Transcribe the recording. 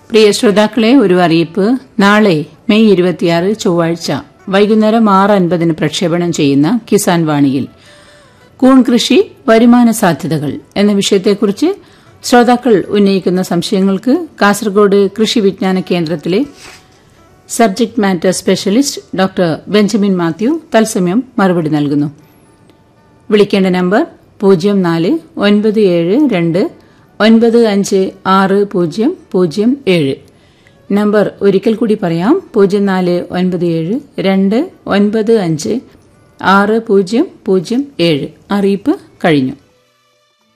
പ്രിയ ശ്രോതാക്കളെ ഒരു അറിയിപ്പ് നാളെ മെയ് ഇരുപത്തിയാറ് ചൊവ്വാഴ്ച വൈകുന്നേരം ആറ് അൻപതിന് പ്രക്ഷേപണം ചെയ്യുന്ന കിസാൻ വാണിയിൽ കൂൺ കൃഷി വരുമാന സാധ്യതകൾ എന്ന വിഷയത്തെക്കുറിച്ച് ശ്രോതാക്കൾ ഉന്നയിക്കുന്ന സംശയങ്ങൾക്ക് കാസർഗോഡ് കൃഷി വിജ്ഞാന കേന്ദ്രത്തിലെ subject matter specialist doctor Benjamin Mathew തത്സമയം മറുപടി നൽകുന്നു വിളിക്കേണ്ട നമ്പർ പൂജ്യം നാല് ഒൻപത് ഏഴ് രണ്ട് ഒൻപത് അഞ്ച് ആറ് പൂജ്യം പൂജ്യം ഏഴ് നമ്പർ ഒരിക്കൽ കൂടി പറയാം പൂജ്യം നാല് ഒൻപത് ഏഴ് രണ്ട് ഒൻപത് അഞ്ച് ആറ് പൂജ്യം പൂജ്യം ഏഴ് അറിയിപ്പ് കഴിഞ്ഞു